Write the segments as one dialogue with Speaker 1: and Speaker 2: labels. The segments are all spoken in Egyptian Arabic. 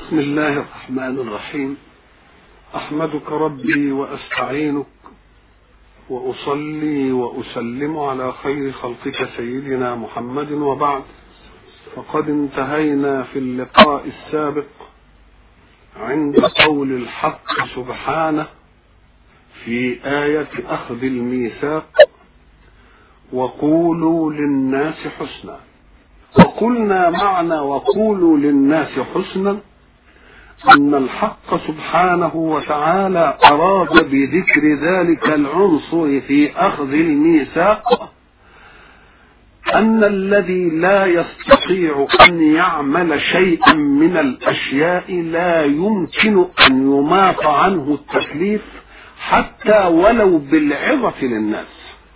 Speaker 1: بسم الله الرحمن الرحيم احمدك ربي واستعينك واصلي واسلم على خير خلقك سيدنا محمد وبعد فقد انتهينا في اللقاء السابق عند قول الحق سبحانه في آية أخذ الميثاق وقولوا للناس حسنا وقلنا معنى وقولوا للناس حسنا أن الحق سبحانه وتعالى أراد بذكر ذلك العنصر في أخذ الميثاق أن الذي لا يستطيع أن يعمل شيئا من الأشياء لا يمكن أن يماط عنه التكليف حتى ولو بالعظة للناس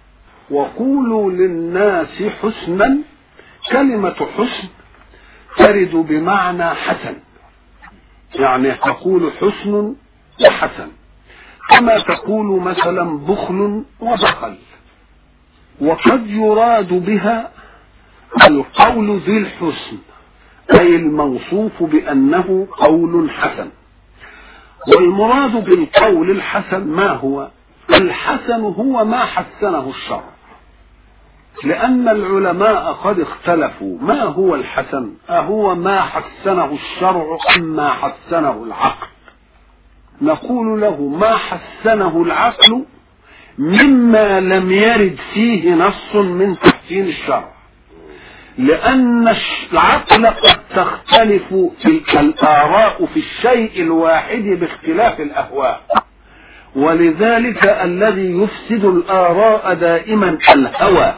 Speaker 1: وقولوا للناس حسنا كلمة حسن ترد بمعنى حسن يعني تقول حسن وحسن كما تقول مثلا بخل وبخل وقد يراد بها القول ذي الحسن أي الموصوف بأنه قول حسن والمراد بالقول الحسن ما هو الحسن هو ما حسنه الشرع لأن العلماء قد اختلفوا ما هو الحسن أهو ما حسنه الشرع أم ما حسنه العقل نقول له ما حسنه العقل مما لم يرد فيه نص من تحسين الشرع لأن العقل قد تختلف في الآراء في الشيء الواحد باختلاف الأهواء ولذلك الذي يفسد الآراء دائما الهوى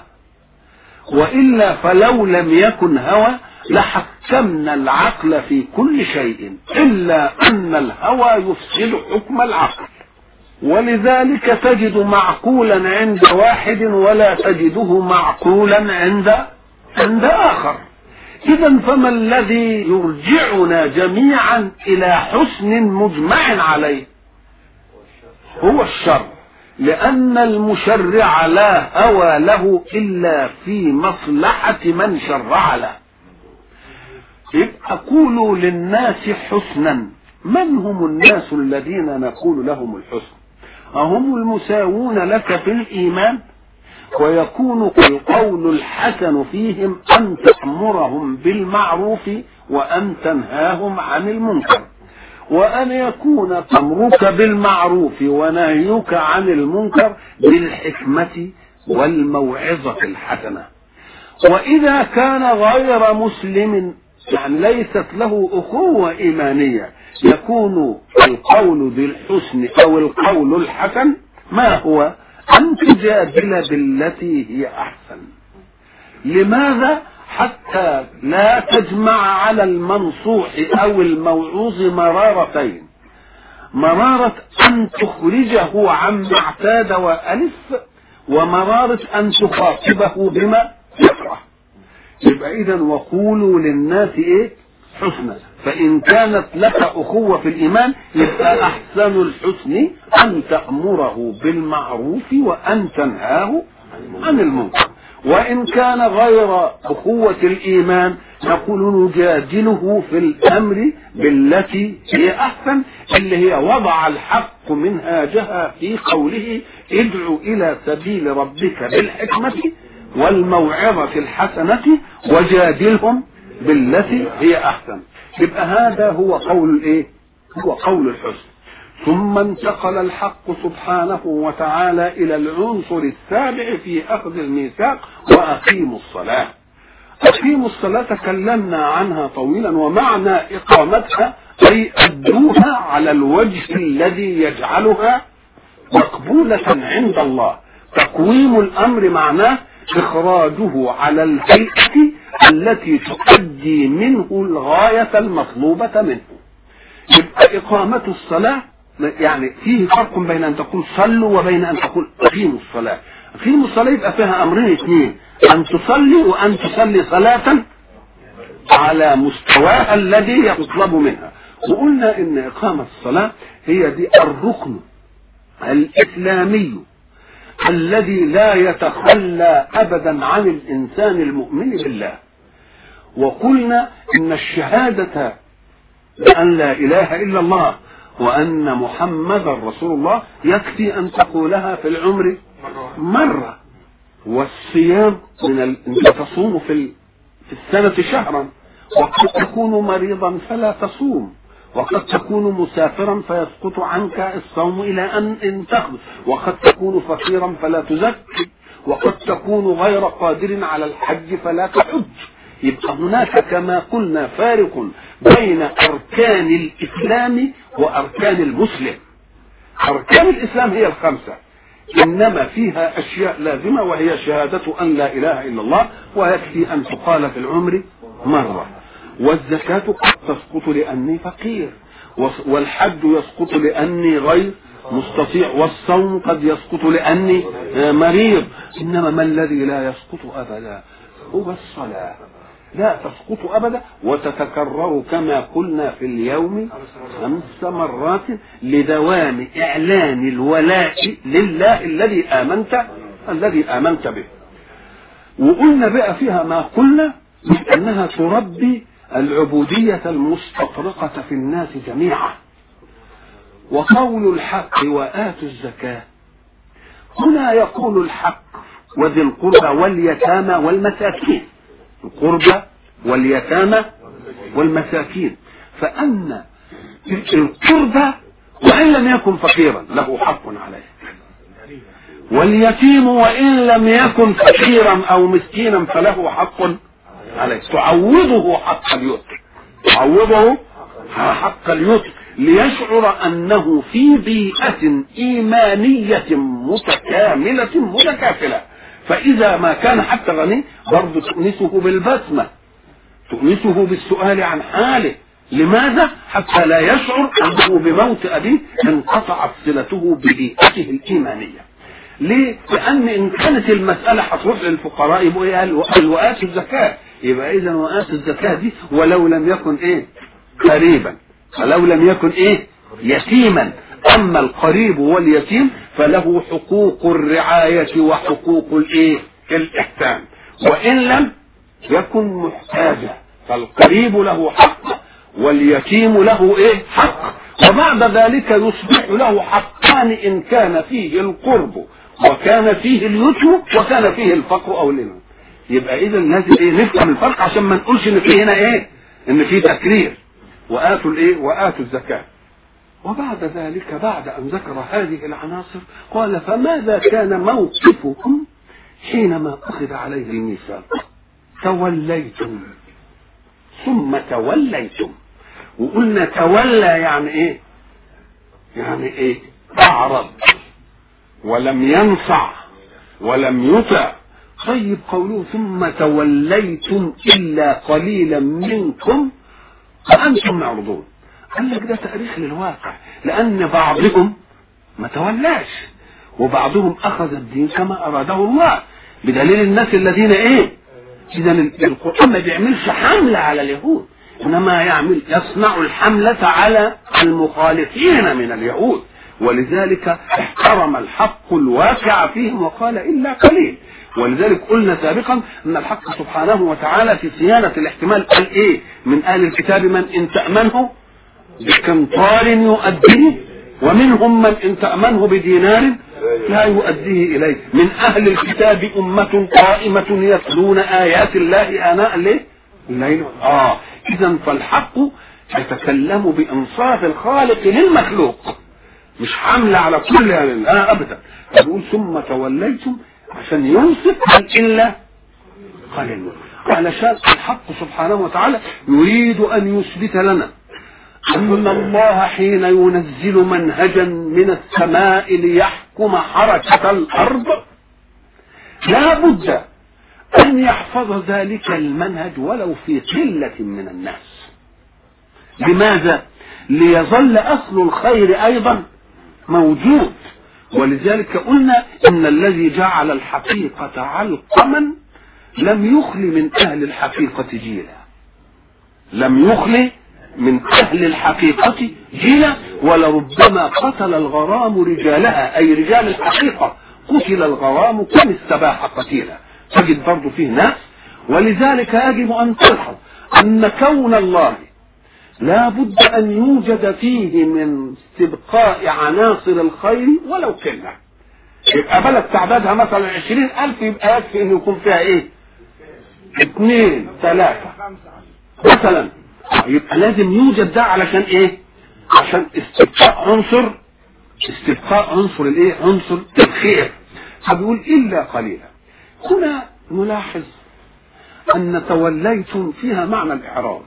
Speaker 1: وإلا فلو لم يكن هوى لحكمنا العقل في كل شيء إلا أن الهوى يفسد حكم العقل ولذلك تجد معقولا عند واحد ولا تجده معقولا عند عند آخر إذا فما الذي يرجعنا جميعا إلى حسن مجمع عليه هو الشر لأن المشرع لا هوى له إلا في مصلحة من شرع له يبقى قولوا للناس حسنا من هم الناس الذين نقول لهم الحسن أهم المساوون لك في الإيمان ويكون القول الحسن فيهم أن تأمرهم بالمعروف وأن تنهاهم عن المنكر وأن يكون أمرك بالمعروف ونهيك عن المنكر بالحكمة والموعظة الحسنة وإذا كان غير مسلم يعني ليست له أخوة إيمانية يكون القول بالحسن أو القول الحسن ما هو أن تجادل بالتي هي أحسن لماذا حتى لا تجمع على المنصوح أو الموعوظ مرارتين مرارة أن تخرجه عما اعتاد وألف ومرارة أن تخاطبه بما يكره يبقى إذا وقولوا للناس إيه حسنا فإن كانت لك أخوة في الإيمان يبقى أحسن الحسن أن تأمره بالمعروف وأن تنهاه عن المنكر وإن كان غير أخوة الإيمان نقول نجادله في الأمر بالتي هي أحسن اللي هي وضع الحق منهاجها في قوله ادع إلى سبيل ربك بالحكمة والموعظة الحسنة وجادلهم بالتي هي أحسن يبقى هذا هو قول الإيه؟ هو قول الحسن ثم انتقل الحق سبحانه وتعالى إلى العنصر السابع في أخذ الميثاق وأقيموا الصلاة أقيموا الصلاة تكلمنا عنها طويلا ومعنى إقامتها أي أدوها على الوجه الذي يجعلها مقبولة عند الله تقويم الأمر معناه إخراجه على الهيئة التي تؤدي منه الغاية المطلوبة منه يبقى إقامة الصلاة يعني فيه فرق بين أن تقول صلوا وبين أن تقول أقيموا الصلاة أقيموا الصلاة يبقى فيها أمرين اثنين أن تصلي وأن تصلي صلاة على مستواها الذي يطلب منها وقلنا إن إقامة الصلاة هي دي الركن الإسلامي الذي لا يتخلى أبدا عن الإنسان المؤمن بالله وقلنا إن الشهادة بأن لا إله إلا الله وأن محمدا رسول الله يكفي أن تقولها في العمر مرة والصيام من ال... أنت تصوم في ال... في السنة شهرا وقد تكون مريضا فلا تصوم وقد تكون مسافرا فيسقط عنك الصوم إلى أن تخرج وقد تكون فقيرا فلا تزكي وقد تكون غير قادر على الحج فلا تحج يبقى هناك كما قلنا فارق بين أركان الإسلام وأركان المسلم أركان الإسلام هي الخمسة إنما فيها أشياء لازمة وهي شهادة أن لا إله إلا الله ويكفي أن تقال في العمر مرة والزكاة قد تسقط لأني فقير والحج يسقط لأني غير مستطيع والصوم قد يسقط لأني مريض إنما ما الذي لا يسقط أبدا هو الصلاة لا تسقط أبدا وتتكرر كما قلنا في اليوم خمس مرات لدوام إعلان الولاء لله الذي آمنت الذي آمنت به وقلنا بقى فيها ما قلنا أنها تربي العبودية المستطرقة في الناس جميعا وقول الحق وآتوا الزكاة هنا يقول الحق وذي القربى واليتامى والمساكين القربى واليتامى والمساكين فأن القربى وإن لم يكن فقيرا له حق عليه واليتيم وإن لم يكن فقيرا أو مسكينا فله حق عليه تعوضه حق اليتم تعوضه حق اليتم ليشعر أنه في بيئة إيمانية متكاملة متكافلة فإذا ما كان حتى غني برضه تؤنسه بالبسمة تؤنسه بالسؤال عن حاله لماذا؟ حتى لا يشعر أنه بموت أبيه انقطعت صلته ببيئته الإيمانية ليه؟ لأن إن كانت المسألة هتروح للفقراء يبقوا إيه؟ الوآت الزكاة يبقى إذا وآت الزكاة دي ولو لم يكن إيه؟ قريبا ولو لم يكن إيه؟ يتيما أما القريب واليتيم فله حقوق الرعاية وحقوق الإيه؟ الإحسان وإن لم يكن محتاجا فالقريب له حق واليتيم له إيه؟ حق وبعد ذلك يصبح له حقان إن كان فيه القرب وكان فيه اليتم وكان فيه الفقر أو الإنم يبقى إذا لازم إيه نفهم الفرق عشان ما نقولش إن في هنا إيه؟ إن في تكرير وآتوا الإيه؟ وآتوا الزكاة وبعد ذلك بعد أن ذكر هذه العناصر قال فماذا كان موقفكم حينما أخذ عليه الميثاق توليتم ثم توليتم وقلنا تولى يعني ايه يعني ايه اعرض ولم ينصع ولم يطع طيب قوله ثم توليتم الا قليلا منكم فانتم معرضون قال لك ده تاريخ للواقع لان بعضهم ما تولاش وبعضهم اخذ الدين كما اراده الله بدليل الناس الذين ايه اذا القران ما بيعملش حمله على اليهود انما يعمل يصنع الحمله على المخالفين من اليهود ولذلك احترم الحق الواقع فيهم وقال الا قليل ولذلك قلنا سابقا ان الحق سبحانه وتعالى في صيانه الاحتمال قال ايه من اهل الكتاب من ان تامنه بقنطار يؤديه ومنهم من ان تامنه بدينار لا يؤديه إليه من أهل الكتاب أمة قائمة يتلون آيات الله آناء الليل الليل آه إذا فالحق يتكلم بإنصاف الخالق للمخلوق مش حملة على كل لا أبدا يقول ثم توليتم عشان ينصف إلا قليل علشان الحق سبحانه وتعالى يريد أن يثبت لنا أن الله حين ينزل منهجا من السماء ليحكم حركة الأرض لا بد أن يحفظ ذلك المنهج ولو في قلة من الناس لماذا؟ ليظل أصل الخير أيضا موجود ولذلك قلنا إن الذي جعل الحقيقة علقما لم يخل من أهل الحقيقة جيلا لم يخل من أهل الحقيقة جيلا ولربما قتل الغرام رجالها أي رجال الحقيقة قتل الغرام كم استباح قتيلا تجد برضو فيه ناس ولذلك يجب أن تلحظ أن كون الله لا بد أن يوجد فيه من استبقاء عناصر الخير ولو كلمة يبقى بلد تعدادها مثلا عشرين ألف يبقى يكفي أن يكون فيها إيه اثنين ثلاثة مثلا يبقى لازم يوجد ده علشان إيه عشان استبقاء عنصر استبقاء عنصر الإيه عنصر الخير فبيقول إلا قليلا هنا نلاحظ أن توليتم فيها معنى الإعراض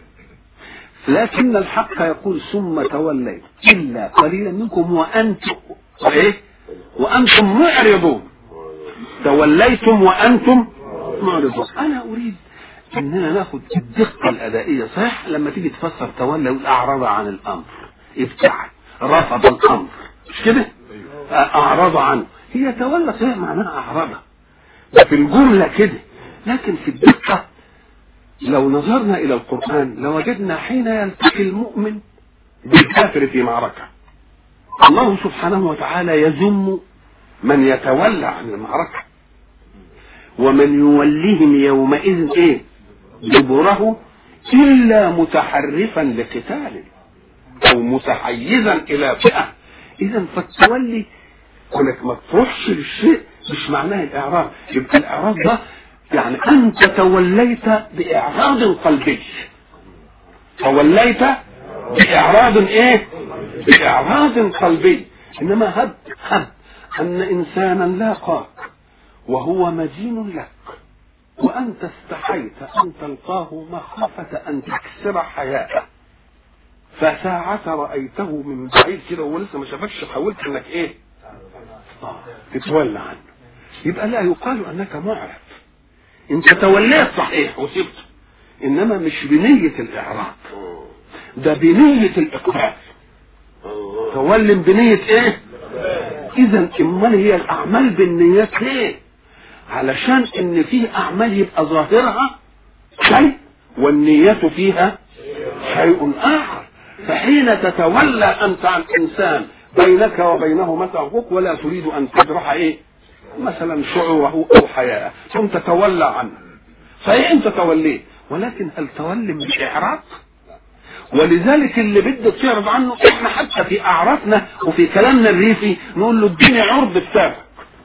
Speaker 1: لكن الحق يقول ثم توليت إلا قليلا منكم وأنتم إيه؟ وأنتم معرضون توليتم وأنتم معرضون أنا أريد أننا ناخد الدقة الأدائية صحيح لما تيجي تفسر تولى الأعراض عن الأمر ابتعد رفض الأمر مش كده؟ أعرض عنه هي تولى صحيح معناها أعرضها في الجملة كده لكن في الدقة لو نظرنا إلى القرآن لوجدنا حين يلتقي المؤمن بالكافر في معركة الله سبحانه وتعالى يذم من يتولى عن المعركة ومن يوليهم يومئذ ايه دبره إلا متحرفا لقتال أو متحيزا إلى فئة إذا فالتولي كونك ما تروحش للشيء مش معناه الإعراض يبقى الإعراض ده يعني أنت توليت بإعراض قلبي توليت بإعراض إيه؟ بإعراض قلبي إنما هب هب أن إنسانا لاقاك وهو مدين لك وأنت استحيت أن تلقاه مخافة أن تكسر حياته فساعة رأيته من بعيد كده وهو لسه ما شافكش حاولت انك ايه؟ آه تتولى عنه يبقى لا يقال انك معرض انت توليت صحيح وسبت انما مش بنية الاعراض ده بنية الاقبال تولي بنية ايه اذا امال هي الاعمال بالنيات ليه علشان ان فيه اعمال يبقى ظاهرها شيء والنية فيها شيء اخر فحين تتولى انت عن انسان بينك وبينه مثلا حقوق ولا تريد ان تجرح ايه مثلا شعوره او حياءه ثم تتولى عنه صحيح انت توليت ولكن هل تولي باعراض ولذلك اللي بدك تعرض عنه احنا حتى في اعرافنا وفي كلامنا الريفي نقول له اديني عرض كتابك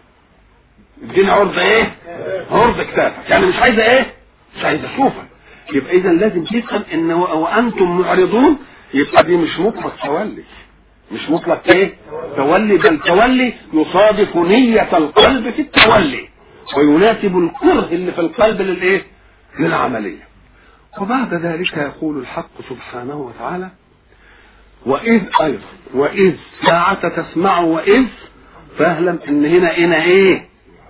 Speaker 1: اديني عرض ايه عرض كتابك يعني مش عايزه ايه مش عايزه اشوفك يبقى اذا لازم تفهم ان وانتم معرضون يبقى دي مش مطلق تولي مش مطلق ايه تولي بل تولي يصادف نية القلب في التولي ويناسب الكره اللي في القلب للايه للعملية وبعد ذلك يقول الحق سبحانه وتعالى وإذ أيضا وإذ ساعة تسمع وإذ فاعلم إن هنا هنا إيه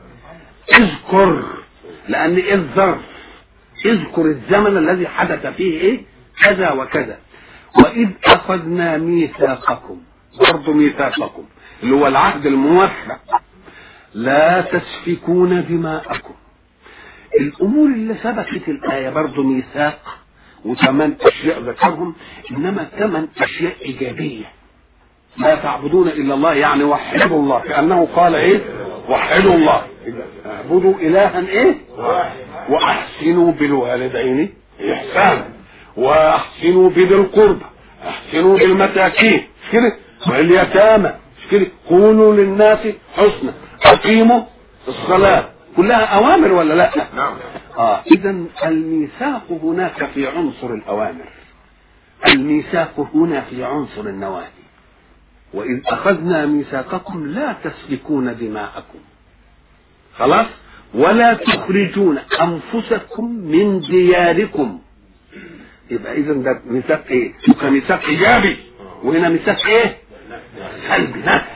Speaker 1: اذكر لأن إذ ظرف اذكر الزمن الذي حدث فيه إيه كذا وكذا وإذ أخذنا ميثاقكم برضه ميثاقكم اللي هو العهد الموثق لا تسفكون دماءكم الأمور اللي سبقت الآية برضه ميثاق وثمان أشياء ذكرهم إنما ثمان أشياء إيجابية لا تعبدون إلا الله يعني وحدوا الله كأنه قال إيه وحدوا الله اعبدوا إلها إيه وأحسنوا بالوالدين إحسانا واحسنوا بذي القربى احسنوا بالمساكين مش كده واليتامى مش كده قولوا للناس حسنا اقيموا الصلاه كلها اوامر ولا لا
Speaker 2: نعم
Speaker 1: اه اذا الميثاق هناك في عنصر الاوامر الميثاق هنا في عنصر النواهي واذ اخذنا ميثاقكم لا تسفكون دماءكم خلاص ولا تخرجون انفسكم من دياركم يبقى اذا ده ميثاق ايه؟ يبقى ميثاق ايجابي وهنا ميثاق ايه؟ سلبي نفسي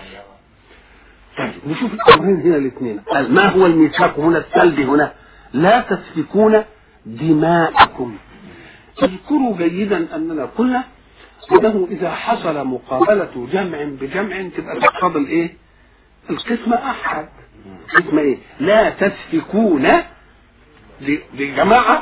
Speaker 1: طيب نشوف الامرين هنا الاثنين قال ما هو الميثاق هنا السلبي هنا؟ لا تسفكون دماءكم اذكروا جيدا اننا قلنا انه اذا حصل مقابله جمع بجمع تبقى تقتضي الايه؟ القسمه احد قسمه ايه؟ لا تسفكون دي, دي جماعه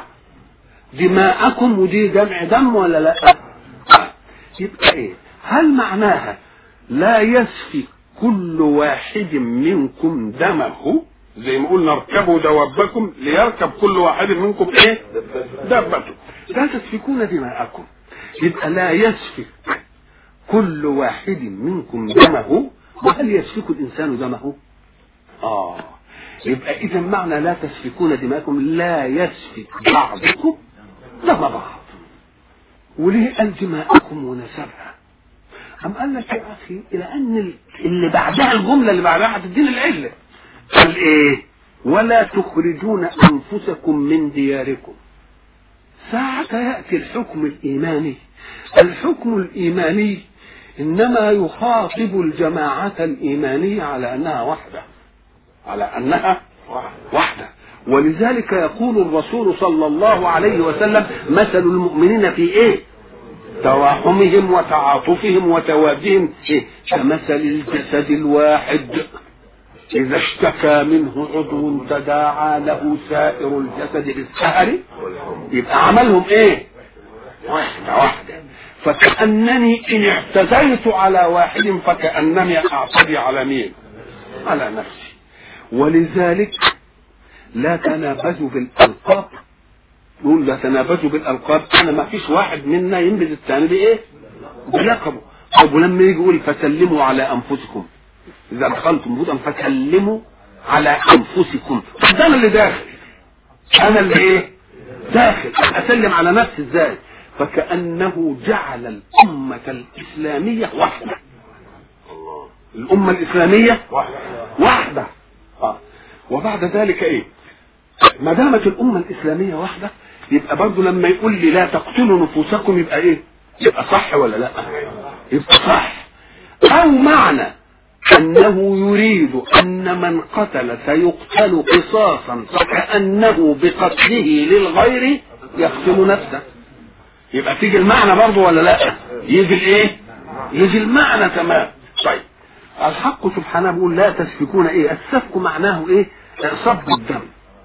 Speaker 1: دماءكم ودي جمع دم ولا لا يبقى ايه هل معناها لا يسفك كل واحد منكم دمه زي ما قلنا اركبوا دوابكم ليركب كل واحد منكم ايه دبته لا تسفكون دماءكم يبقى لا يسفك كل واحد منكم دمه وهل يسفك الانسان دمه اه يبقى اذا معنى لا تسفكون دماءكم لا يسفك بعضكم دم بعض وليه قال دماءكم ونسبها أم قال لك يا أخي إلى أن اللي بعدها الجملة اللي بعدها هتديني العلة قال إيه ولا تخرجون أنفسكم من دياركم ساعة يأتي الحكم الإيماني الحكم الإيماني إنما يخاطب الجماعة الإيمانية على أنها وحدة على أنها وحدة ولذلك يقول الرسول صلى الله عليه وسلم مثل المؤمنين في إيه تراحمهم وتعاطفهم وتوادهم إيه؟ كمثل الجسد الواحد إذا اشتكى منه عضو تداعى له سائر الجسد بالسهر يبقى عملهم إيه؟ واحدة واحدة فكأنني إن اعتديت على واحد فكأنني أعتدي على مين؟ على نفسي ولذلك لا تنابزوا بالألقاب يقول لا تنابزوا بالالقاب انا ما فيش واحد منا ينبذ الثاني بايه؟ بلقبه طب ولما يجي يقول فسلموا على انفسكم اذا دخلتم بيوتا فسلموا على انفسكم طب ده انا اللي داخل انا اللي ايه؟ داخل اسلم على نفسي ازاي؟ فكانه جعل الامه الاسلاميه وحده الامه الاسلاميه وحده آه. وبعد ذلك ايه؟ ما دامت الامه الاسلاميه وحده يبقى برضه لما يقول لي لا تقتلوا نفوسكم يبقى ايه؟ يبقى صح ولا لا؟ يبقى صح او معنى انه يريد ان من قتل سيقتل قصاصا فكانه بقتله للغير يقتل نفسه يبقى تيجي المعنى برضه ولا لا؟ يجي الايه؟ يجي المعنى تمام طيب الحق سبحانه بيقول لا تسفكون ايه؟ السفك معناه ايه؟ صب الدم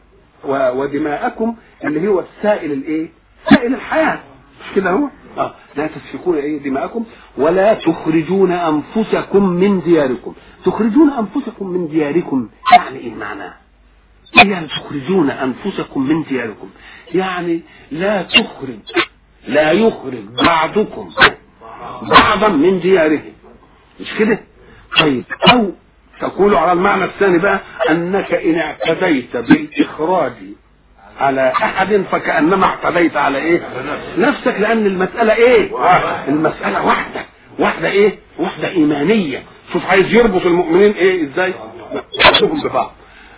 Speaker 1: ودماءكم اللي هو السائل الايه؟ سائل الحياه مش كده هو؟ اه لا تسفكون ايه دماءكم ولا تخرجون انفسكم من دياركم تخرجون انفسكم من دياركم يعني ايه معناه؟ يعني تخرجون انفسكم من دياركم يعني لا تخرج لا يخرج بعضكم بعضا من دياره مش كده؟ طيب او تقول على المعنى الثاني بقى انك ان اعتديت بالاخراج على احد فكانما اعتديت على ايه نفسك لان المساله ايه المساله واحده واحده ايه واحده ايمانيه شوف عايز يربط المؤمنين ايه ازاي بعضهم ببعض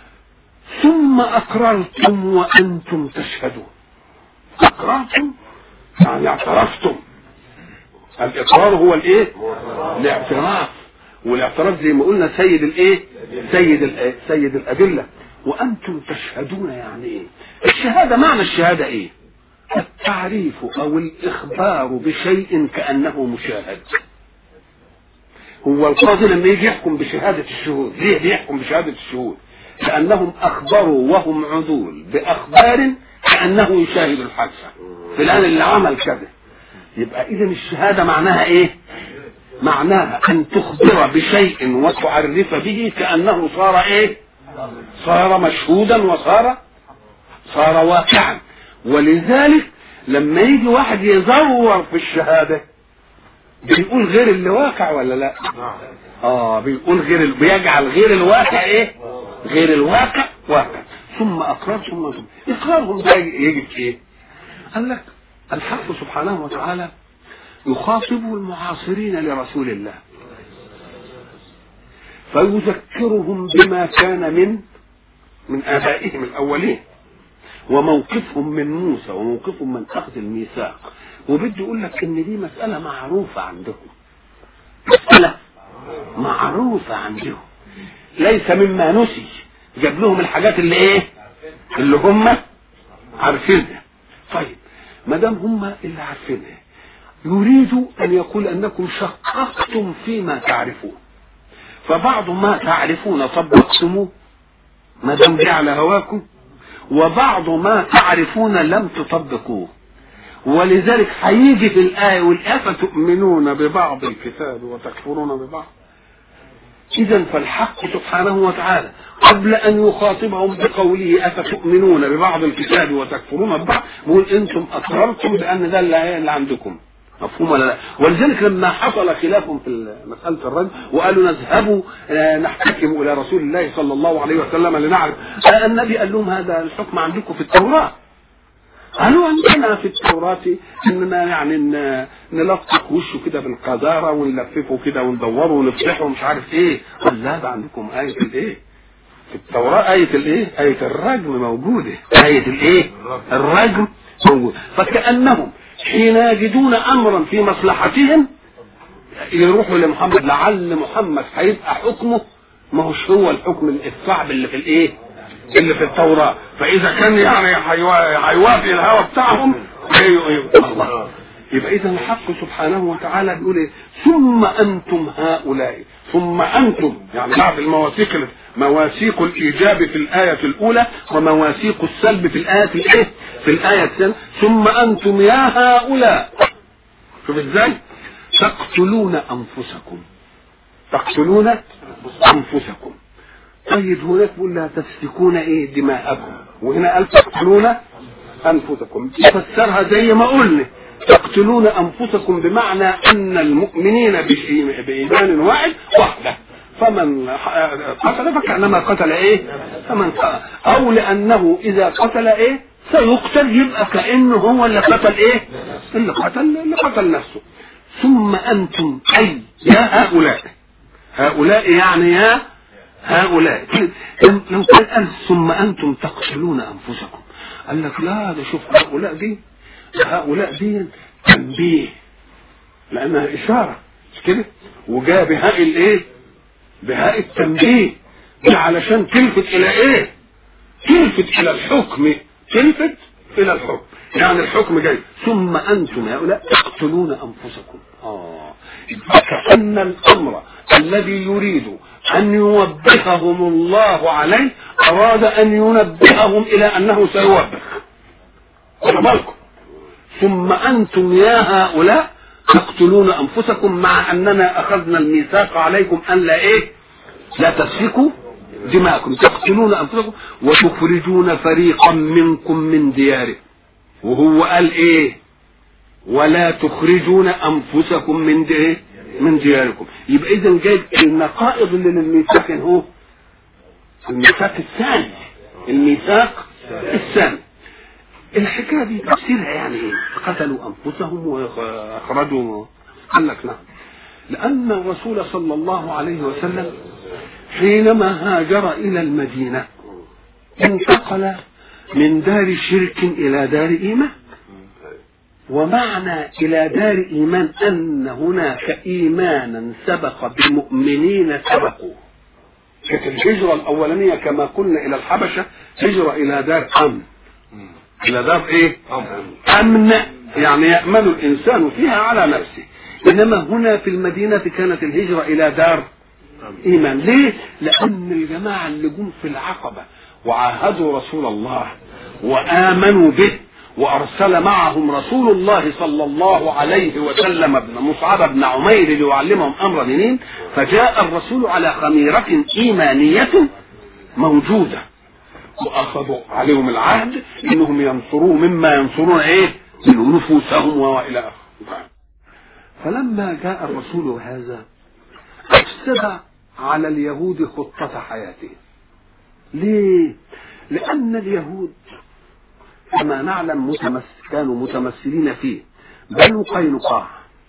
Speaker 1: ثم اقررتم وانتم تشهدون اقررتم يعني اعترفتم الاقرار هو الايه الاعتراف والاعتراف زي ما قلنا سيد الايه سيد الإيه؟ سيد الادله وانتم تشهدون يعني ايه الشهاده معنى الشهاده ايه التعريف او الاخبار بشيء كانه مشاهد هو القاضي لما يجي يحكم بشهاده الشهود ليه بيحكم بشهاده الشهود لانهم اخبروا وهم عدول باخبار كانه يشاهد الحادثه فلان اللي عمل كذا يبقى اذا الشهاده معناها ايه معناها ان تخبر بشيء وتعرف به كانه صار ايه صار مشهودا وصار صار واقعا ولذلك لما يجي واحد يزور في الشهاده بيقول غير اللي واقع ولا لا اه بيقول غير ال... بيجعل غير الواقع ايه غير الواقع واقع ثم اقرار ثم ثم اقرارهم ده يجي في ايه قال لك الحق سبحانه وتعالى يخاطب المعاصرين لرسول الله فيذكرهم بما كان من من آبائهم الأولين وموقفهم من موسى وموقفهم من أخذ الميثاق وبده يقول لك إن دي مسألة معروفة عندهم مسألة معروفة عندهم ليس مما نسي جاب لهم الحاجات اللي ايه اللي هم عارفينها طيب ما دام هم اللي عارفينها يريد ان يقول انكم شققتم فيما تعرفون فبعض ما تعرفون طبقتموه ما دام جه على هواكم وبعض ما تعرفون لم تطبقوه ولذلك هيجي في الآية والآية فتؤمنون ببعض الكتاب وتكفرون ببعض إذا فالحق سبحانه وتعالى قبل أن يخاطبهم بقوله أفتؤمنون ببعض الكتاب وتكفرون ببعض بيقول أنتم أقررتم بأن ده اللي عندكم مفهوم ولا لا ولذلك لما حصل خلاف في مسألة الرجل وقالوا نذهب آه، نحتكم إلى رسول الله صلى الله عليه وسلم لنعرف آه، النبي قال لهم هذا الحكم عندكم في التوراة قالوا عندنا في التوراة اننا يعني ن- نلطخ وشه كده بالقذارة ونلففه كده وندوره ونفتحه ومش عارف ايه قال لا ده عندكم آية الايه في التوراة آية الايه آية الرجم موجودة آية الايه الرجم موجودة فكأنهم حين يجدون امرا في مصلحتهم يروحوا لمحمد لعل محمد هيبقى حكمه ما هوش هو الحكم الصعب اللي في الايه اللي في التوراة فاذا كان يعني هيوا- هيوافق الهوى بتاعهم ايوه ايوه الله يبقى اذا الحق سبحانه وتعالى بيقول ايه ثم انتم هؤلاء ثم انتم يعني بعد المواثيق اللي- مواثيق الايجاب في الايه الاولى ومواثيق السلب في الايه الايه في الايه الثانيه ثم انتم يا هؤلاء شوف ازاي تقتلون انفسكم تقتلون انفسكم طيب هناك بيقول لا تسفكون ايه دماءكم وهنا قال تقتلون انفسكم تفسرها زي ما قلنا تقتلون انفسكم بمعنى ان المؤمنين بشي- بايمان واحد وحده فمن قتل فكانما قتل ايه فمن قتل. او لانه اذا قتل ايه سيقتل يبقى كانه هو اللي قتل ايه اللي قتل اللي قتل نفسه ثم انتم اي يا هؤلاء هؤلاء يعني يا هؤلاء لو كان قال ثم انتم تقتلون انفسكم قال لك لا ده شوف هؤلاء دي هؤلاء دي تنبيه لانها اشاره مش كده وجاء بهاء الايه بهاء التنبيه دي علشان تلفت الى ايه تلفت الى الحكم تلفت الى الحكم يعني الحكم جاي ثم انتم هؤلاء تقتلون انفسكم اه كأن الامر الذي يريد ان يوبخهم الله عليه اراد ان ينبههم الى انه سيوبخ خدوا بالكم ثم انتم يا هؤلاء تقتلون انفسكم مع اننا اخذنا الميثاق عليكم ان لا ايه لا تسفكوا دماءكم تقتلون انفسكم وتخرجون فريقا منكم من دياركم وهو قال ايه ولا تخرجون انفسكم من دي من دياركم يبقى اذا جايب النقائض اللي للميثاق هو الميثاق الثاني الميثاق الثاني الحكايه دي تفسيرها يعني ايه؟ قتلوا انفسهم واخرجوا قال لك نعم لان الرسول صلى الله عليه وسلم حينما هاجر الى المدينه انتقل من دار شرك الى دار ايمان ومعنى الى دار ايمان ان هناك ايمانا سبق بمؤمنين سبقوا كانت الهجرة الأولانية كما قلنا إلى الحبشة هجرة إلى دار أمن إلى دار إيه؟ أمن يعني يأمن الإنسان فيها على نفسه إنما هنا في المدينة كانت الهجرة إلى دار إيمان ليه؟ لأن الجماعة اللي جم في العقبة وعاهدوا رسول الله وآمنوا به وأرسل معهم رسول الله صلى الله عليه وسلم ابن مصعب بن عمير ليعلمهم أمر دينين فجاء الرسول على خميرة إيمانية موجودة وأخذوا عليهم العهد إنهم ينصروه مما ينصرون إيه؟ من نفوسهم وإلى آخره فلما جاء الرسول هذا أفسد على اليهود خطة حياته ليه؟ لأن اليهود كما نعلم متمس كانوا متمثلين فيه بنو قينقاع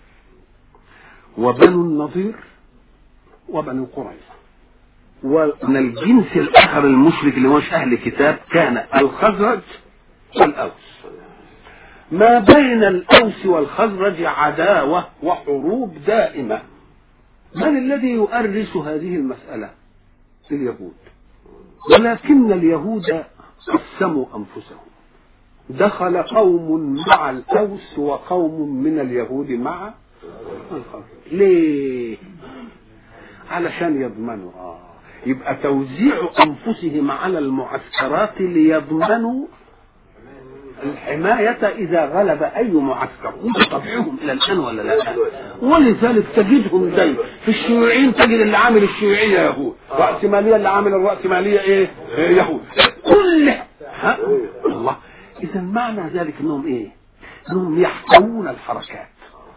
Speaker 1: وبنو النضير وبنو قريظة ومن الجنس الآخر المشرك اللي مش أهل كتاب كان الخزرج والأوس ما بين الأوس والخزرج عداوة وحروب دائمة من الذي يؤرس هذه المسألة اليهود ولكن اليهود قسموا أنفسهم دخل قوم مع الأوس وقوم من اليهود مع الخزرج ليه علشان يضمنوا آه. يبقى توزيع أنفسهم على المعسكرات ليضمنوا الحماية إذا غلب أي معسكر وده طبعهم إلى الآن ولا لا ولذلك تجدهم دايما في الشيوعيين تجد اللي عامل الشيوعية يهود رأسمالية اللي عامل الرأسمالية إيه يهود كل ها الله إذا معنى ذلك أنهم إيه أنهم يحتوون الحركات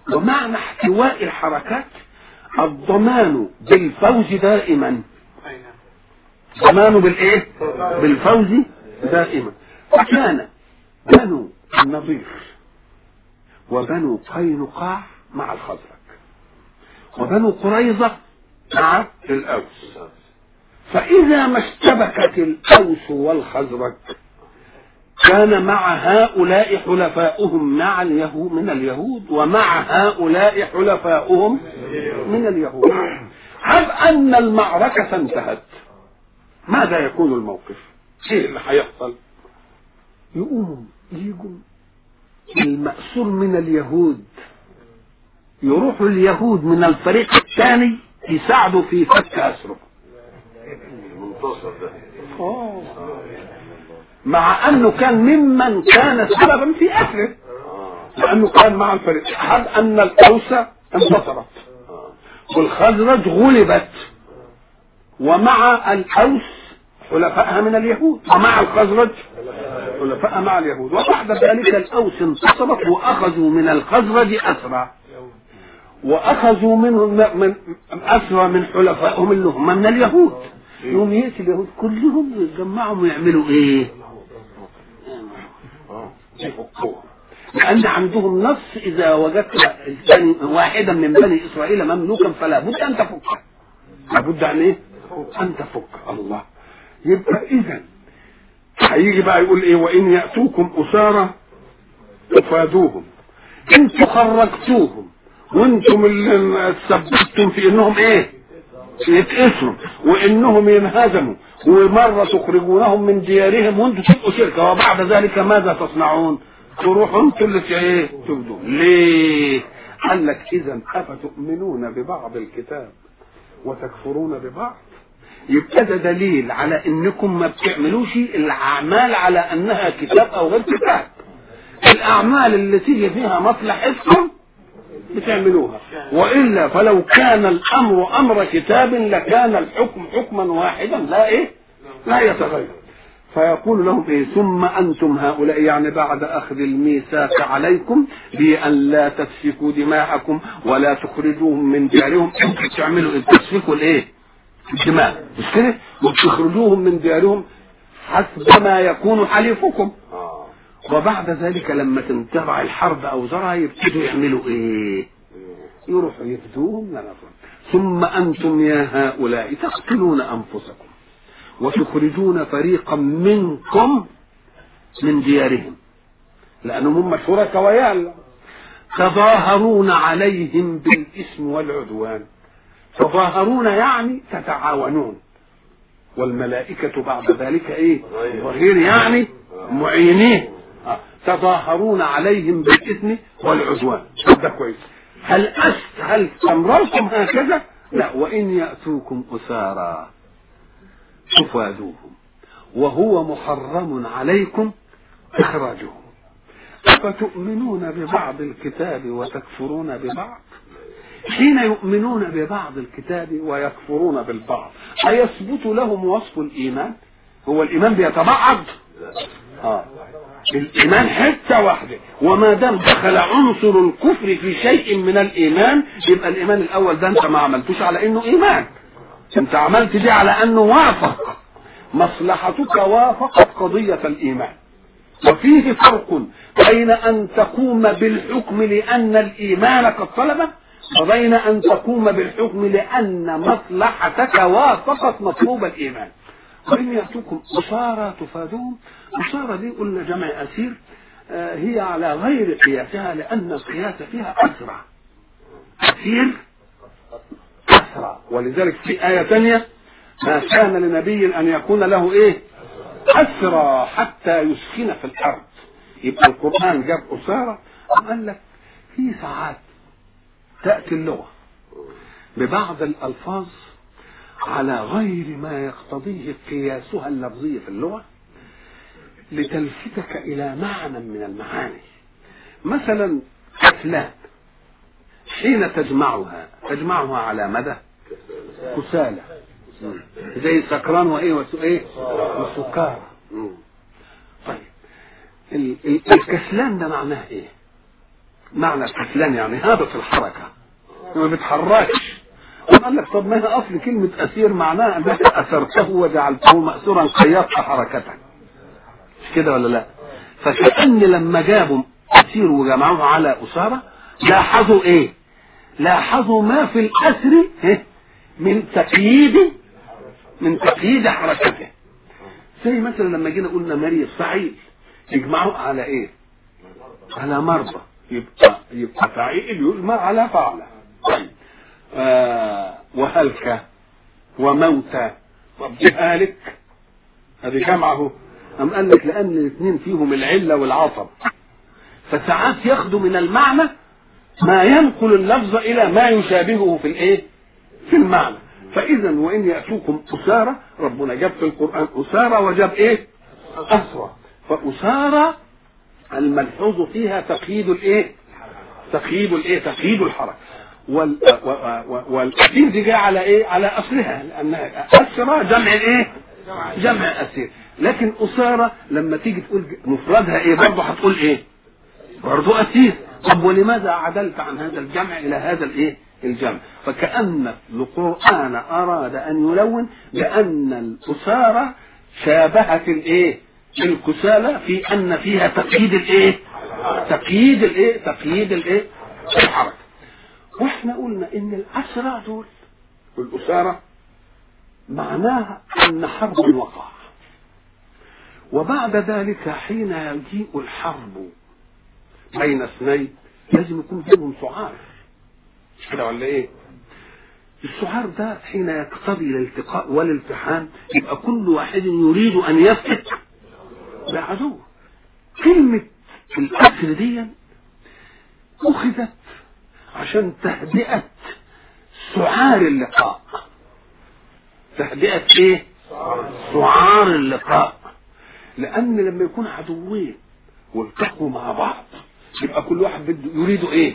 Speaker 1: ومعنى احتواء الحركات الضمان بالفوز دائما ضمان بالايه بالفوز دائما فكان بنو النضير وبنو قينقاع مع الخزرج وبنو قريظة مع الأوس فإذا ما اشتبكت الأوس والخزرج كان مع هؤلاء حلفاؤهم مع اليهود من اليهود ومع هؤلاء حلفاؤهم من اليهود هب أن المعركة انتهت ماذا يكون الموقف؟ ايه اللي هيحصل؟ يقوموا يجوا المأسور من اليهود يروحوا اليهود من الفريق الثاني يساعدوا في فك أسره
Speaker 2: المنتصر ده
Speaker 1: آه. مع انه كان ممن كان سببا في اسره لانه كان مع الفريق هل ان الاوس انتصرت والخزرج غلبت ومع الاوس حلفائها من اليهود ومع الخزرج حلفائها مع اليهود وبعد ذلك الاوس انتصرت واخذوا من الخزرج اسرى واخذوا منهم من اسرى من حلفائهم اللي هم من اليهود يوم ياتي اليهود كلهم يتجمعوا ويعملوا ايه؟ يفكوها لأن عندهم نص إذا وجدت الثاني واحدا من بني إسرائيل مملوكا فلا بد أن تفكه لابد أن إيه؟ أن تفك الله يبقى إذا هيجي بقى يقول إيه وإن يأتوكم أسارى تفادوهم أنتم خرجتوهم وأنتم اللي تثبتم في إنهم إيه؟ يتأسروا وإنهم ينهزموا ومرة تخرجونهم من ديارهم وانتم تبقوا شركة وبعد ذلك ماذا تصنعون؟ تروحوا انتوا اللي ايه؟ تبدوا ليه؟ قال لك إذا أفتؤمنون ببعض الكتاب وتكفرون ببعض؟ يبقى ده دليل على انكم ما بتعملوش الاعمال على انها كتاب او غير كتاب الاعمال اللي تيجي فيها مصلحتكم بتعملوها والا فلو كان الامر امر كتاب لكان الحكم حكما واحدا لا ايه لا يتغير فيقول لهم ايه ثم انتم هؤلاء يعني بعد اخذ الميثاق عليكم بان لا تسفكوا دماءكم ولا تخرجوهم من ديارهم انتم تعملوا ايه تسفكوا الايه الدماء مش كده وتخرجوهم من ديارهم حسب ما يكون حليفكم
Speaker 2: اه
Speaker 1: وبعد ذلك لما تنتبع الحرب اوزارها يبتدوا يعملوا ايه يروحوا يفدوهم لنفسهم ثم انتم يا هؤلاء تقتلون انفسكم وتخرجون فريقا منكم من ديارهم لانهم هم شركاء ويالا تظاهرون عليهم بالاثم والعدوان تظاهرون يعني تتعاونون والملائكة بعد ذلك ايه ظهير يعني معينين آه. تظاهرون عليهم بالإثم والعدوان ده كويس هل أست هل استمررتم هكذا لا وإن يأتوكم أسارى تفادوهم وهو محرم عليكم إخراجهم أفتؤمنون ببعض الكتاب وتكفرون ببعض حين يؤمنون ببعض الكتاب ويكفرون بالبعض أيثبت لهم وصف الإيمان هو الإيمان بيتبعض آه. الإيمان حتة واحدة وما دام دخل عنصر الكفر في شيء من الإيمان يبقى الإيمان الأول ده أنت ما عملتوش على إنه إيمان أنت عملت دي على أنه وافق مصلحتك وافقت قضية الإيمان وفيه فرق بين أن تقوم بالحكم لأن الإيمان قد طلبه وبين أن تقوم بالحكم لأن مصلحتك وافقت مطلوب الإيمان وإن يأتوكم أسارى تفادون أسارى دي قلنا جمع أسير آه هي على غير قياسها لأن القياس فيها أسرع أسير أسرع ولذلك في آية ثانية ما كان لنبي أن يكون له إيه أسرى حتى يسكن في الأرض يبقى القرآن جاب أسارة وقال لك في ساعات تأتي اللغة ببعض الألفاظ على غير ما يقتضيه قياسها اللفظي في اللغة لتلفتك إلى معنى من المعاني مثلا كسلان حين تجمعها تجمعها على مدى كسالى زي سكران وايه وايه وسكارى طيب ال- ال- الكسلان ده معناه ايه معنى الكسلان يعني هابط الحركة ما بيتحركش قال لك طب ما هي اصل كلمة اسير معناها انك اسرته وجعلته مأسورا قيدت حركته مش كده ولا لا فكأن لما جابوا اسير وجمعوه على اسارة لاحظوا ايه لاحظوا ما في الاسر إيه؟ من تقييد من تقييد حركته زي مثلا لما جينا قلنا مريض فعيل يجمعوا على ايه على مرضى يبقى يبقى فعيل يجمع على فعلة طيب آه وهلك وموتى طب دي هالك هذه جمعه أم قال لك لأن الاثنين فيهم العلة والعصب فساعات ياخدوا من المعنى ما ينقل اللفظ إلى ما يشابهه في الإيه؟ في المعنى فإذا وإن يأتوكم أسارى ربنا جاب في القرآن أسارى وجاب إيه؟ أسرى فأسارى الملحوظ فيها تقييد الإيه؟ تقييد الإيه؟ تقييد الحركة وال والأسير دي جاء على إيه؟ على أصلها لأنها أسرى جمع إيه؟ جمع أسير لكن أسارى لما تيجي تقول مفردها إيه؟ برضه هتقول إيه؟ برضه أسير طب ولماذا عدلت عن هذا الجمع إلى هذا الإيه؟ الجمع فكأن القرآن أراد أن يلون بأن الأسارة شابهت الإيه الكسالى في أن فيها تقييد الإيه تقييد الإيه تقييد الإيه الحركة واحنا قلنا ان الأسرى دول والأسارة معناها أن حرب وقع وبعد ذلك حين يجيء الحرب بين اثنين لازم يكون بينهم سعار مش كده ولا ايه؟ السعار ده حين يقتضي الالتقاء والالتحام يبقى كل واحد يريد ان يفتك بعدوه كلمة الأسر دي أخذت عشان تهدئة سعار اللقاء تهدئة ايه؟ سعار اللقاء لأن لما يكون عدوين والتقوا مع بعض يبقى كل واحد بده يريد ايه؟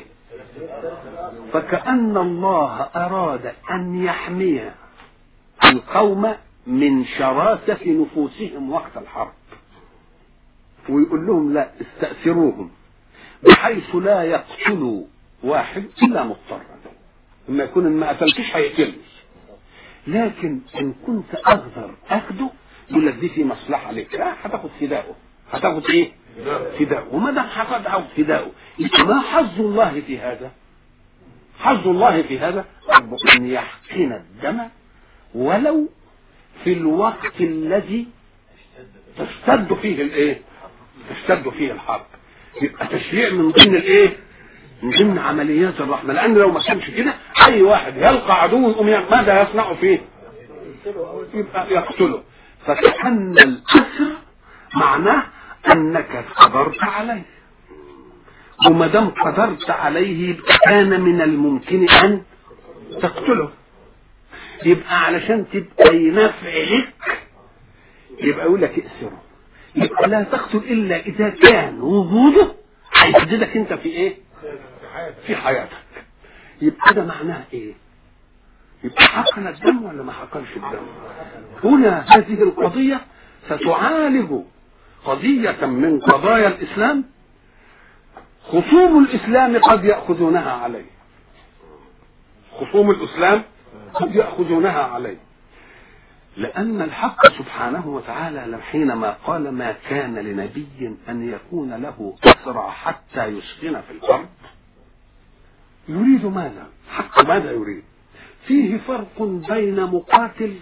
Speaker 1: فكأن الله أراد أن يحمي القوم من شراسة نفوسهم وقت الحرب ويقول لهم لا استأثروهم بحيث لا يقتلوا واحد إلا مضطرا لما يكون ما قتلتش هيقتلني لكن إن كنت أقدر أخده يقول لك دي في مصلحة لك لا هتاخد فداؤه هتاخد إيه؟ فداؤه وما دام هتاخد فداؤه ما حظ الله في هذا؟ حظ الله في هذا أن يحقن الدم ولو في الوقت الذي تشتد فيه الايه؟ تشتد فيه الحرب يبقى تشريع من ضمن الايه؟ من ضمن عمليات الرحمه لان لو ما كانش كده اي واحد يلقى عدو يقوم ماذا يصنع فيه؟ يبقى يقتله فكأن الأسر معناه أنك قدرت عليه وما دام قدرت عليه كان من الممكن ان تقتله يبقى علشان تبقى نفع لك يبقى يقول لك ائسره يبقى لا تقتل الا اذا كان وجوده هيسددك انت في ايه؟ في حياتك يبقى ده معناه ايه؟ يبقى حقن الدم ولا ما حقنش الدم؟ هنا هذه القضية ستعالج قضية من قضايا الإسلام خصوم الإسلام قد يأخذونها عليه خصوم الإسلام قد يأخذونها عليه لأن الحق سبحانه وتعالى حينما قال ما كان لنبي أن يكون له أسرى حتى يسكن في الأرض يريد ماذا؟ حق ماذا يريد؟ فيه فرق بين مقاتل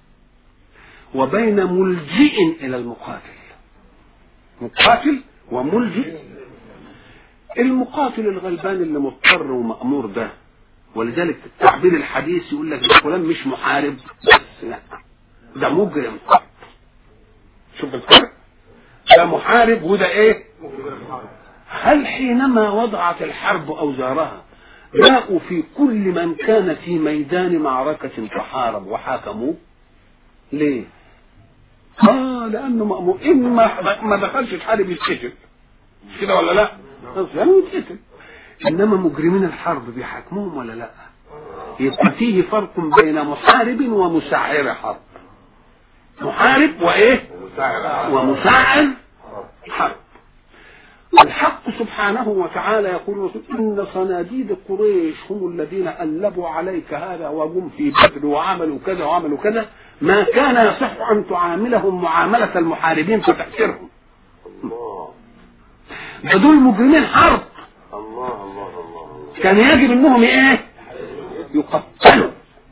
Speaker 1: وبين ملجئ إلى المقاتل مقاتل وملجئ المقاتل الغلبان اللي مضطر ومأمور ده ولذلك التعبير الحديث يقول لك ده فلان مش محارب بس لا ده مجرم شوف الفرق ده محارب وده ايه هل حينما وضعت الحرب اوزارها جاءوا في كل من كان في ميدان معركة فحارب وحاكموه ليه اه لانه مأمور اما ما دخلش الحارب يتقتل مش كده ولا لا يعني يتقتل انما مجرمين الحرب بيحاكموهم ولا لا يبقى فيه فرق بين محارب ومسعر حرب محارب وايه ومسعر حرب الحق سبحانه وتعالى يقول الرسول إن صناديد قريش هم الذين ألبوا عليك هذا وجم في بدر وعملوا كذا وعملوا كذا ما كان يصح أن تعاملهم معاملة المحاربين فتأسرهم
Speaker 2: الله
Speaker 1: ده دول مجرمين حرب
Speaker 2: الله الله الله الله
Speaker 1: كان يجب انهم ايه يقتلوا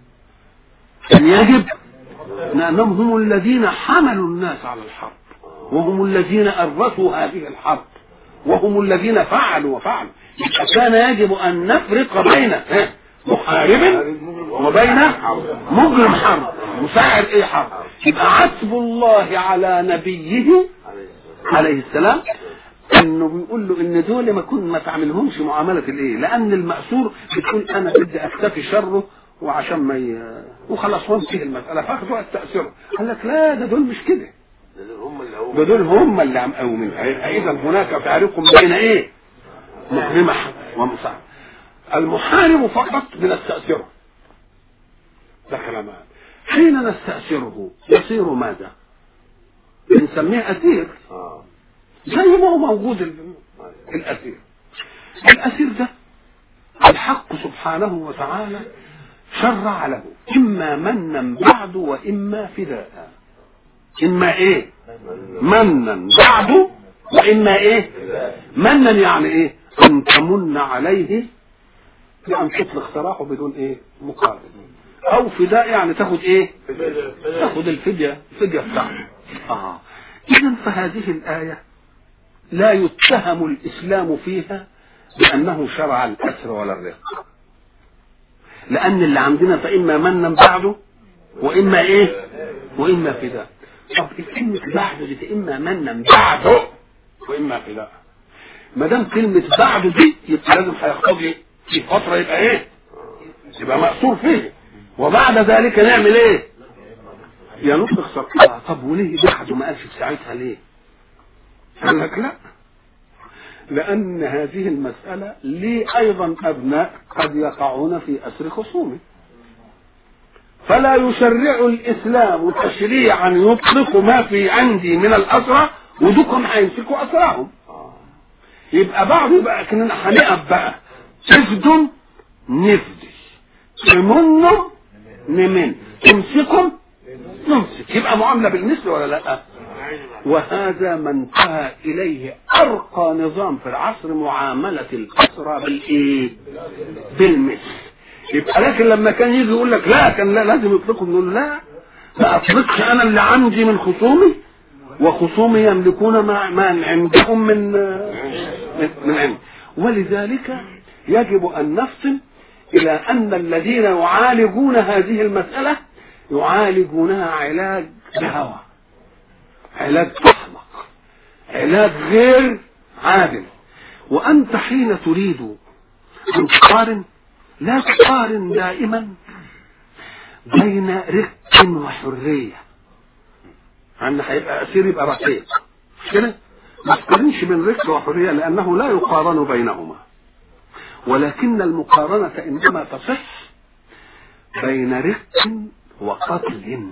Speaker 1: كان يجب لانهم هم الذين حملوا الناس على الحرب وهم الذين أرثوا هذه الحرب وهم الذين فعلوا وفعلوا يبقى كان يجب أن نفرق بين ها، محارب وبين مجرم حرب مساعد ايه حرب يبقى عتب الله على نبيه
Speaker 2: عليه الصلاة
Speaker 1: عليه السلام انه بيقول له ان دول ما كن ما تعملهمش معامله الايه لان المأسور بتقول انا بدي اكتفي شره وعشان ما ي... وخلاص وانتهي المساله فاخد وقت تاثيره قال لك لا ده دول مش كده
Speaker 2: ده دول هم اللي هم
Speaker 1: ده دول هم اللي عم قومين اذا هناك فارق بين ايه مجرمة ومساعد المحارب فقط بنستأثره ده كلام هذا. حين نستأثره يصير ماذا بنسميه أسير
Speaker 2: اه
Speaker 1: زي ما هو موجود ال- الأسير الأسير ده الحق سبحانه وتعالى شرع له إما منا بعد وإما فداء إما إيه منا بعد وإما إيه منا يعني إيه أن تمن عليه بأن تطلق سراحه بدون إيه مقابل أو فداء يعني تاخد إيه تاخد الفدية الفدية بتاعته آه إذا فهذه الآية لا يتهم الإسلام فيها بأنه شرع الأسر ولا الرق لأن اللي عندنا فإما منا بعده وإما إيه وإما فداء طب الكلمة بعده دي إما منا بعده وإما فداء ما دام كلمة بعده دي يبقى لازم هيقتضي في فترة يبقى إيه يبقى مأسور فيه وبعد ذلك نعمل إيه يا نطلق سرقة طب وليه بعده ما قالش في ساعتها ليه قال لك لا لأن هذه المسألة لي أيضا أبناء قد يقعون في أسر خصومه فلا يشرع الإسلام تشريعا يطلق ما في عندي من الأسرى ودكم هيمسكوا أسراهم يبقى بعض يبقى كنا هنقف بقى تفدوا نفدي تمنوا نمن تمسكم نمسك يبقى معاملة بالمثل ولا لا وهذا ما انتهى إليه أرقى نظام في العصر معاملة الأسرى بالإيه بالمثل يبقى لكن لما كان يجي يقول لك لا كان لا لازم يطلقوا نقول لا ما أطلقش أنا اللي عندي من خصومي وخصومي يملكون ما, ما عندهم من من, من عندي ولذلك يجب أن نفصل إلى أن الذين يعالجون هذه المسألة يعالجونها علاج بهوى علاج أحمق علاج غير عادل وأنت حين تريد أن تقارن لا تقارن دائما بين رق وحرية أن هيبقى أسير يبقى رقيق مش كده؟ ما تقارنش بين رق وحرية لأنه لا يقارن بينهما ولكن المقارنة إنما تصح بين رق وقتل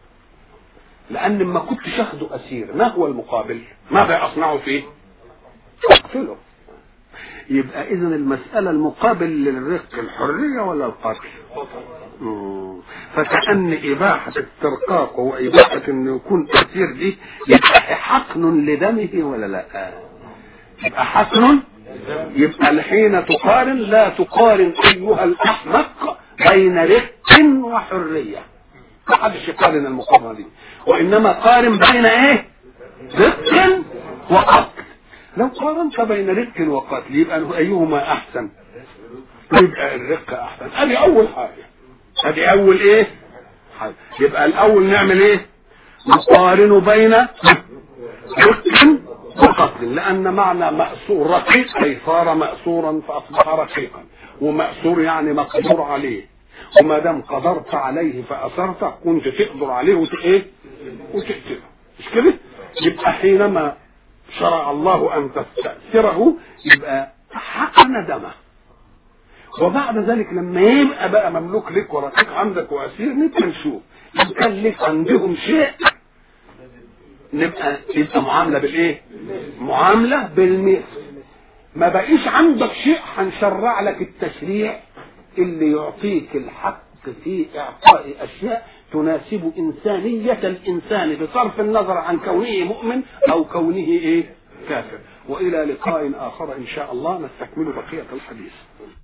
Speaker 1: لأن ما كنت أخده أسير ما هو المقابل؟ ماذا أصنع فيه؟ أقتله يبقى إذا المسألة المقابل للرق الحرية ولا القتل؟ مم. فكأن إباحة استرقاقه وإباحة إنه يكون أسير دي يبقى حقن لدمه ولا لا؟ يبقى حقن يبقى الحين تقارن لا تقارن أيها الأحمق بين رق وحرية ما حدش يقارن المقارنة دي وإنما قارن بين إيه؟ رق وقتل لو قارنت بين رق وقتل يبقى أيهما أحسن؟ يبقى الرق أحسن هذه أول حاجة هذه أول إيه؟ حاجة يبقى الأول نعمل إيه؟ نقارن بين رق وقتل لأن معنى مأسور رقيق أي صار مأسورا فأصبح رقيقا ومأسور يعني مقدور عليه وما دام قدرت عليه فأثرت كنت تقدر عليه وت... إيه؟ وتقتله مش كده؟ يبقى حينما شرع الله أن تستأثره يبقى حقن دمه وبعد ذلك لما يبقى بقى مملوك لك ورقيق عندك وأسير نبقى نشوف إن كان لك عندهم شيء نبقى يبقى معامله بالايه معامله بالمثل ما بقيش عندك شيء هنشرع لك التشريع اللي يعطيك الحق في اعطاء اشياء تناسب انسانيه الانسان بصرف النظر عن كونه مؤمن او كونه ايه كافر والى لقاء اخر ان شاء الله نستكمل بقيه الحديث